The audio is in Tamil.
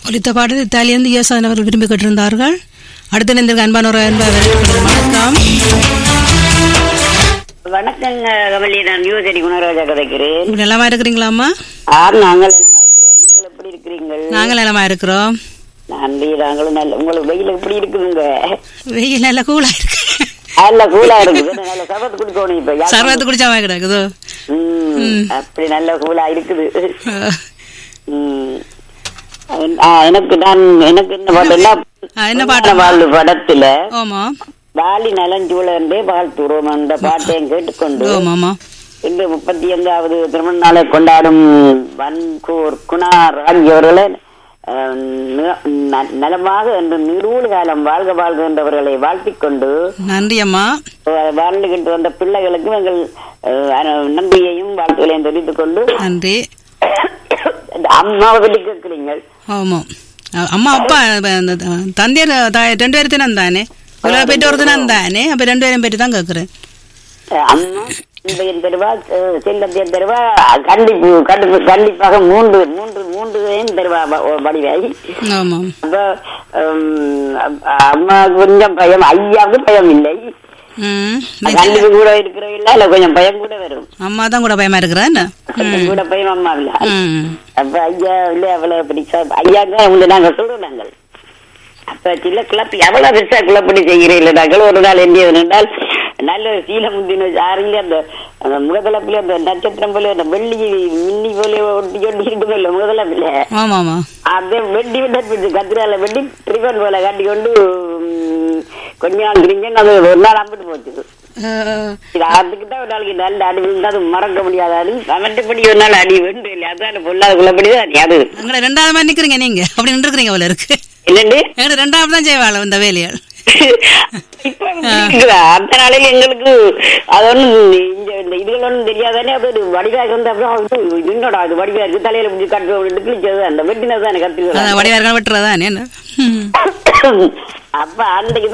ஒலித்த பாடல் இத்தாலியிலிருந்து இயேசாதன் அவர்கள் விரும்பி கேட்டிருந்தார்கள் அடுத்த நிந்திருக்க அன்பான ஒரு அன்பா வணக்கம் வணக்கங்க கமலி நான் யுவசரி குணராஜா கதைக்கிறேன் இப்படி நலமா இருக்கிறீங்களாம்மா ஆர் நாங்கள் என்னமா இருக்கிறோம் நீங்கள் எப்படி இருக்கிறீங்கள் நாங்கள் நலமா இருக்கிறோம் நன்றி நாங்களும் நல்ல உங்களுக்கு வெயில் எப்படி இருக்குதுங்க வெயில் நல்ல கூலா இருக்கு நல்ல கூலா இருக்குது நல்ல சபத்து குடிக்கணும் இப்ப யார் சர்வத்து குடிச்சாம கிடக்குதோ ம், அப்படி நல்ல கூலா இருக்குது ம். ஆ, எனக்கு நான் எனக்கு என்ன பாட்டுன்னா ஆ, என்ன பாட்டு? வாழ்வு படத்துல ஆமா வாலி நலஞ்சூழன்றே வாழ்த்துறோம் அந்த பாட்டையும் கேட்டுக்கொண்டு ஆமாமா இன்று முப்பத்தி ஐந்தாவது திருமண நாளை கொண்டாடும் வன்கூர் குணா ராஜ் அவர்களை அஹ், ந- ந- நலமாக என்று நீடூழ் காலம் வாழ்க வாழ்க என்றவர்களை வாழ்த்திக் கொண்டு நன்றி அம்மா அஹ், வாழ்ந்துகிட்டு வந்த பிள்ளைகளுக்கு எங்கள் அஹ், அஹ், நன்றியையும் வாழ்த்துக்களையும் தெரிவித்துக் கொண்டு நன்றி இந்த அம்மாவை பற்றி கேட்கிறீங்க ஆமா அ- அம்மா அப்பா அந்த தந்தையர் தாய் ரெண்டு பேரும் தினம் தானே உலக பெற்றோர் தினம் தானே அப்ப ரெண்டு பேரும் பற்றி தான் கேட்கிறேன் அஹ், அம்மா இன்பையன் தருவா அஹ், செல்லத்தையன் தருவா கண்டிப்பு கண்டிப்பு கண்டிப்பாக மூன்று மூன்று மூன்றுதையும் தருவா வ- வடிவாய் ஆமா அப்ப ஹம், அம்மா கொஞ்சம் பயம் ஐயாவுக்கு பயம் இல்லை ம் கல்வி கூட இருக்கிறவில்ல இல்ல கொஞ்சம் பயம் கூட வரும் அம்மா தான் கூட பயமா இருக்கிறேன் கொஞ்சம் கூட பயம் அம்மா இல்ல ம் அப்ப ஐயா இல்ல அவ்வளவு பிடிச்சா ஐயா தான் உங்களை நாங்க சொல்றோம் நாங்கள் அப்ப சில கிளப்பி எவ்வளவு பெருசா கிளப்படி செய்கிறீர்கள் நாங்கள் ஒரு நாள் என்ன என்றால் நல்ல சீல முந்தின சாரியில அந்த அந்த முகதளப்பில அந்த நட்சத்திரம் போல அந்த வெள்ளி மின்னி போல ஒட்டி ஒட்டி இருக்குது இல்ல முகதளப்பில ஆமாமா அதை வெட்டி விட்டு கத்திரால வெட்டி ட்ரிபன் போல காட்டி கொண்டு ம், கொஞ்சம் கிரிங்கன்னு அது ஒரு நாள் அம்பிட்டு போச்சு அஹ், இது அதுக்கு தான் ஒரு நாளைக்கு நல்ல அடி விழுந்தா அது மறக்க முடியாத அடி கமெண்ட்படி ஒரு நாள் அடி வேண்டு இல்லை அதான் பொல்லாத குள்ளப்படிதான் அது அங்கட ரெண்டாவது மாதிரி நிக்கிறீங்க நீங்க அப்படி நின்றுக்கிறீங்க போல இருக்கு இல்லண்டு எங்கட ரெண்டாவது தான் செய்வாள் இந்த வேலையாள் இப்ப இருக்குதா? அந்த நாளையில எங்களுக்கு அது ஒண்ணும் இந்த இந்த இதுகள் ஒண்ணும் தெரியாதானே அது ஒரு வடிவாக வந்து அப்படியே இது என்னடா அது வடிவா இருக்கு தலையில பிடிச்சி கட்டு கிழிச்சது அந்த வெட்டினது தான் எனக்கு அதான் கத்துக்கிறேன் வடிவார்கள் வெட்டுறதா என்ன ம். அப்ப அன்றைக்கு